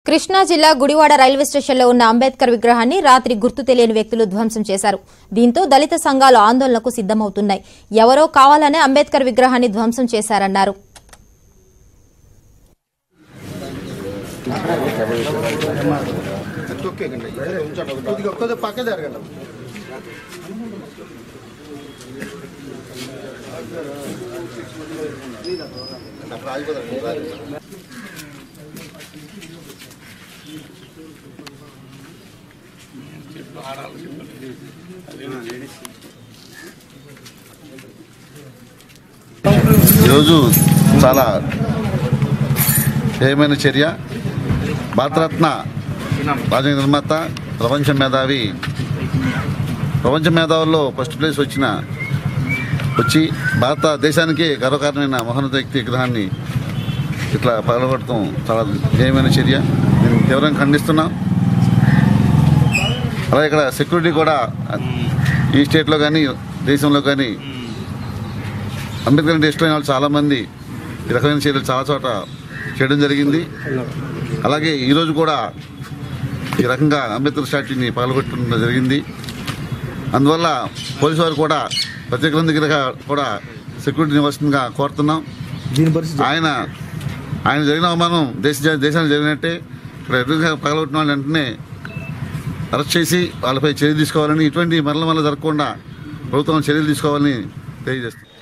కృష్ణా జిల్లా గుడివాడ రైల్వే స్టేషన్లో ఉన్న అంబేద్కర్ విగ్రహాన్ని రాత్రి గుర్తు తెలియని వ్యక్తులు ధ్వంసం చేశారు దీంతో దళిత సంఘాలు ఆందోళనకు సిద్దమవుతున్నాయి ఎవరో కావాలనే అంబేద్కర్ విగ్రహాన్ని ధ్వంసం చేశారన్నారు తొక్కేకండి కొద్దిగా కొద్దిగా పక్క జరగండి అక్కడ ఆగిపోతారు ఈరోజు చాలా ఏమైన చర్య భారతరత్న రాజ్యాంగ నిర్మాత ప్రపంచ మేధావి ప్రపంచ మేధావుల్లో ఫస్ట్ ప్లేస్ వచ్చిన వచ్చి భారతదేశానికి గర్వకారణమైన మహోన్నత వ్యక్తి విగ్రహాన్ని ఇట్లా పగలగొట్టడం చాలా జయమైన చర్య నేను తీవ్రంగా ఖండిస్తున్నాం అలాగే ఇక్కడ సెక్యూరిటీ కూడా ఈ స్టేట్లో కానీ దేశంలో కానీ అంబేద్కర్ అంటే ఇష్టమైన వాళ్ళు చాలామంది ఈ రకమైన చర్యలు చాలా చోట చేయడం జరిగింది అలాగే ఈరోజు కూడా ఈ రకంగా అంబేద్కర్ స్టాట్యూని పాల్గొట్టడం జరిగింది అందువల్ల పోలీసు వారు కూడా ప్రత్యేక దగ్గర కూడా సెక్యూరిటీ ఇవ్వాల్సిందిగా కోరుతున్నాం దీని పరిస్థితి ఆయన ఆయన జరిగిన అవమానం దేశ దేశానికి జరిగినట్టే ఇక్కడ ఎదురుగా పగలగొట్టిన వాళ్ళు వెంటనే అరెస్ట్ చేసి వాళ్ళపై చర్య తీసుకోవాలని ఇటువంటి మరల మరల జరగకుండా ప్రభుత్వం చర్యలు తీసుకోవాలని తెలియజేస్తుంది